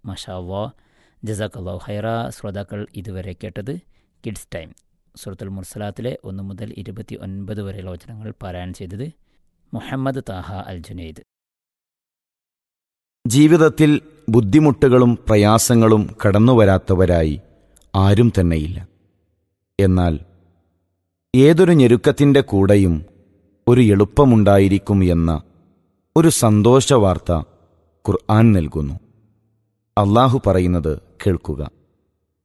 മഷാവോ ജസാഖല്ലോ ഹൈറ ശ്രോതാക്കൾ ഇതുവരെ കേട്ടത് കിഡ്സ് ടൈം സുഹൃത്തുൽ മുർസലാത്തിലെ ഒന്ന് മുതൽ ഇരുപത്തി ഒൻപത് വരെയുള്ള വചനങ്ങൾ പാരായണം ചെയ്തത് മുഹമ്മദ് താഹ അൽ ജുനൈദ് ജീവിതത്തിൽ ബുദ്ധിമുട്ടുകളും പ്രയാസങ്ങളും കടന്നുവരാത്തവരായി ആരും തന്നെയില്ല എന്നാൽ ഏതൊരു ഞെരുക്കത്തിൻ്റെ കൂടെയും ഒരു എളുപ്പമുണ്ടായിരിക്കും എന്ന ഒരു സന്തോഷവാർത്ത ഖുർആൻ നൽകുന്നു അള്ളാഹു പറയുന്നത് കേൾക്കുക